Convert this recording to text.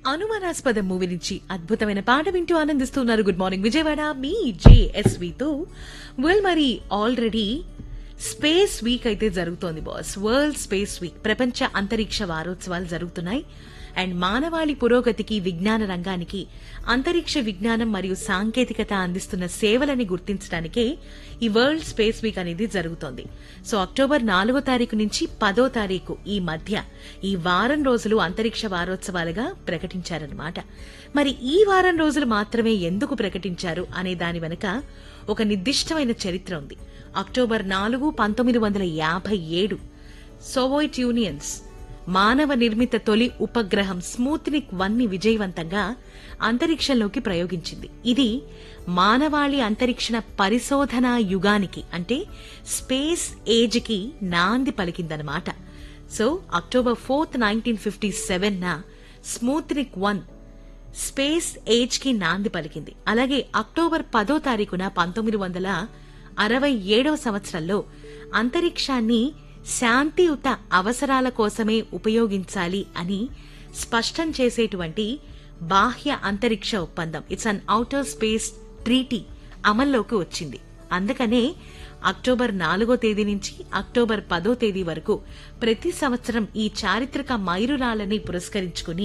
అనుమానాస్పద మూవీ నుంచి అద్భుతమైన పాట వింటూ ఆనందిస్తున్నారు గుడ్ మార్నింగ్ విజయవాడ మీ జేఎస్వితో వెల్ మరి ఆల్రెడీ స్పేస్ వీక్ అయితే జరుగుతోంది బాస్ వరల్డ్ స్పేస్ వీక్ ప్రపంచ అంతరిక్ష వారోత్సవాలు జరుగుతున్నాయి అండ్ మానవాళి పురోగతికి విజ్ఞాన రంగానికి అంతరిక్ష విజ్ఞానం మరియు సాంకేతికత అందిస్తున్న సేవలని గుర్తించడానికే ఈ వరల్డ్ స్పేస్ వీక్ అనేది జరుగుతోంది సో అక్టోబర్ నాలుగో తారీఖు నుంచి పదో తారీఖు ఈ మధ్య ఈ వారం రోజులు అంతరిక్ష వారోత్సవాలుగా ప్రకటించారన్నమాట మరి ఈ వారం రోజులు మాత్రమే ఎందుకు ప్రకటించారు అనే దాని వెనుక ఒక నిర్దిష్టమైన చరిత్ర ఉంది అక్టోబర్ నాలుగు పంతొమ్మిది వందల యాభై ఏడు సోవోయిట్ యూనియన్స్ మానవ నిర్మిత తొలి ఉపగ్రహం స్మూత్నిక్ వన్ ని విజయవంతంగా అంతరిక్షంలోకి ప్రయోగించింది ఇది మానవాళి అంతరిక్షణ పరిశోధనా యుగానికి అంటే స్పేస్ ఏజ్ కి నాంది పలికిందనమాట so October fourth nineteen fifty seven న స్మూత్నిక్ వన్ స్పేస్ ఏజ్ కి నాంది పలికింది అలాగే అక్టోబర్ పదో తారీఖున పంతొమ్మిది వందల అరవై ఏడవ సంవత్సరంలో అంతరిక్షాన్ని శాంతియుత అవసరాల కోసమే ఉపయోగించాలి అని స్పష్టం చేసేటువంటి బాహ్య అంతరిక్ష ఒప్పందం it's an outer space treaty అమల్లోకి వచ్చింది అందుకనే అక్టోబర్ నాలుగో తేదీ నుంచి అక్టోబర్ పదో తేదీ వరకు ప్రతి సంవత్సరం ఈ చారిత్రక మైలురాళ్లని పురస్కరించుకుని